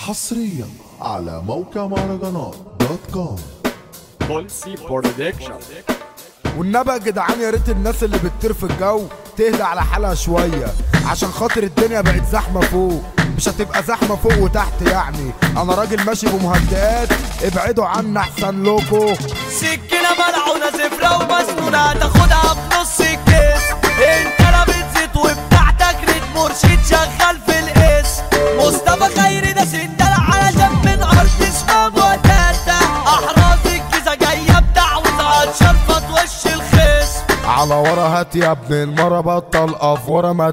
حصريا على موقع مهرجانات دوت كوم بولسي برودكشن والنبي يا جدعان يا ريت الناس اللي بتطير في الجو تهدى على حالها شويه عشان خاطر الدنيا بقت زحمه فوق مش هتبقى زحمه فوق وتحت يعني انا راجل ماشي بمهدئات ابعدوا عني احسن لكم سكينة ملعونة زفرة ومسنونة هتاخدها بنص الكيس انت لا بتزيد وبتاعتك ريت مرشد شغال في القس مصطفى خيري ده سندال على جنب من ارض اسمها بوتاتا احراز الجيزة جاية بتعوز هتشرفط وش الخس على ورا هات يا ابن المرة بطل افورة ما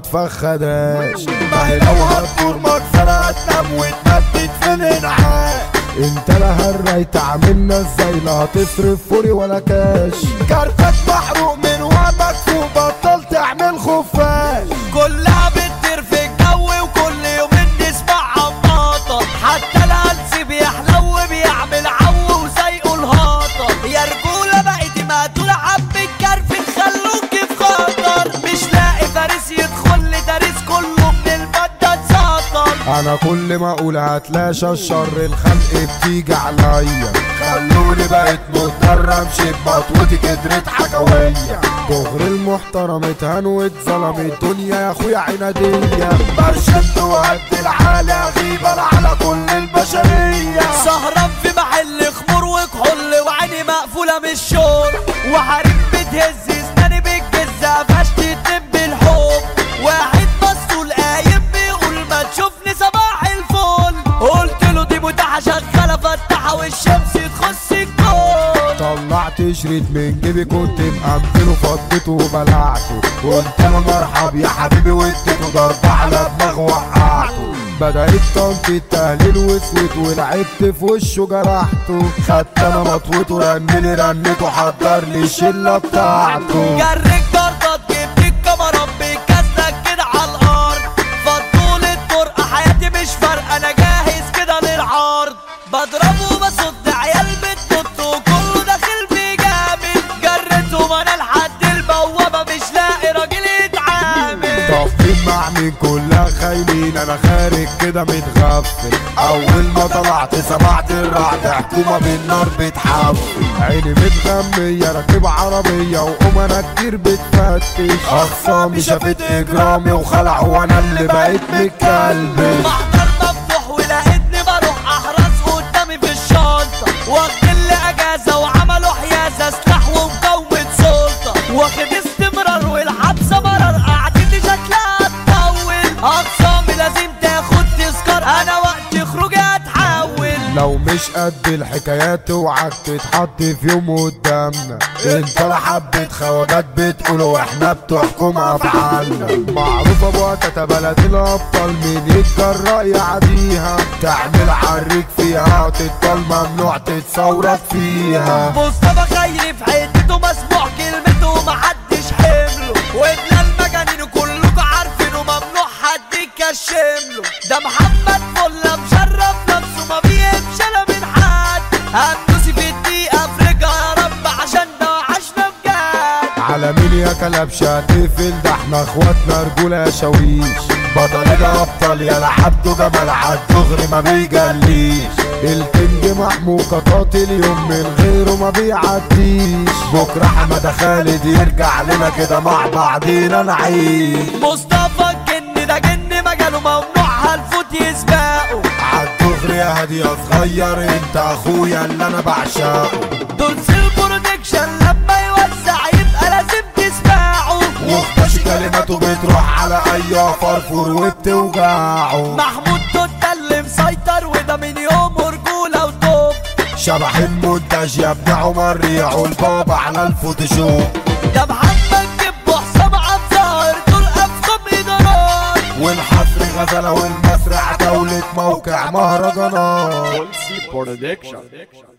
تفخداش ما هي لو هتدور مكسرة هتنام وتنبت في الانعاء انت لا هريت عاملنا ازاي لا هتصرف فوري ولا كاش كارتك محروق من وهمك فوق بطل تعمل خفاش كلها بتطير في الجو وكل يومين نسمع عماطة حتى الهلس بيحلو وبيعمل عو وزيقه الهاطة يا رجولة بقيتي مقتولة حبة كرف خلوك في خطر مش لاقي فارس يدخل لي دارس كله من المادة اتسطر انا كل ما اقول هتلاشى الشر الخلق بتيجي عليا خلوني بقيت مضطر امشي بمطوتي كترت حكوية دغري المحترم اتهان واتظلم الدنيا يا اخويا عنادية برشمت وهد العالي اغيب انا على كل البشرية سهران في محل خمور وكحول وعيني مقفولة من الشور وحريم بتهز اسناني بالجزة فشت الدب بالحب واحد مسطول قايم بيقول ما تشوفني صباح الفل قلت له دي متاحة شغالة فتحة والشمس تخص الكون طلعت شريط من جيبي كنت مأمنه فضيته وبلعته قلت له مرحب يا حبيبي واديته ضربة على دماغه وقعته بدأت طنط التهليل وسوت ولعبت في وشه جرحته خدت انا مطوته رنلي رنته حضر لي الشلة بتاعته جرك جردط جبت الكاميرا بكاسلك كده على الارض فضول الطرقة حياتي مش فارقة انا جاهز كده للعرض بضرب وبصد عيال بتنط وكله داخل بجامد جريتهم انا لحد البوابة مش لاقي راجل يتعامل طفين مع مين كلها خايلين انا خارج كده متغفل اول ما طلعت سمعت الرعد حكومة بالنار بتحفل عيني متغمية راكب عربية وامنا كتير بتفتش اخصامي شافت اجرامي وخلعوا وانا اللي بقيت متكلبش محضر مفتوح ولقيتني بروح احرس قدامي في الشنطة واخد اللي اجازة وعملوا حيازة سلاح ومقاومة سلطة واخد استمرار والحبسة مرار قعدتي شكلها تطول اقسامي لازم تاخد تذكار انا وقت خروجي هتحول لو مش قد الحكايات اوعك تتحط في يوم قدامنا انت لا حبة خواجات بتقولوا واحنا بتحكم افعالنا معروفة بوقتها بلد الابطال مين يتجرأ يعديها تعمل عريك فيها تتطال ممنوع تتصورك فيها مصطفى خيري في حتته مسموع كلمته محدش حمله وابن المجانين كلكوا عارفينه ممنوع حد يكشمله ده محمد فله مشرف نفسه ما بيهمش انا من حد هندوسي في الدقيقة افريقيا يا رب عشان ده وحشنا بجد على مين يا كلبش هتقفل ده احنا اخواتنا رجولة يا شاويش بطل الابطال يا لعبته جمال عالدغري ما بيجليش الكينج محمود قاتل يوم من غيره ما بيعديش بكره حماده خالد يرجع لنا كده مع بعضينا نعيش مصطفى الجن ده جن مجاله ممنوع هالفوت يسبقه عالدغري يا هادي يا صغير انت اخويا اللي انا بعشقه دول سيل برودكشن لما يوزع يبقى لازم تسمعه واختش كلماته بتروح على اي فرفور وبتوجعه محمود توتا اللي مسيطر وده من يوم رجولة وطوب شبح المونتاج يا ابن عمر ريعوا البابا على الفوتوشوب ده محمد جيب حسام عبد ظاهر دول افخم ادارات والحصر غزلة والمسرح دولة موقع مهرجانات بولسي برودكشن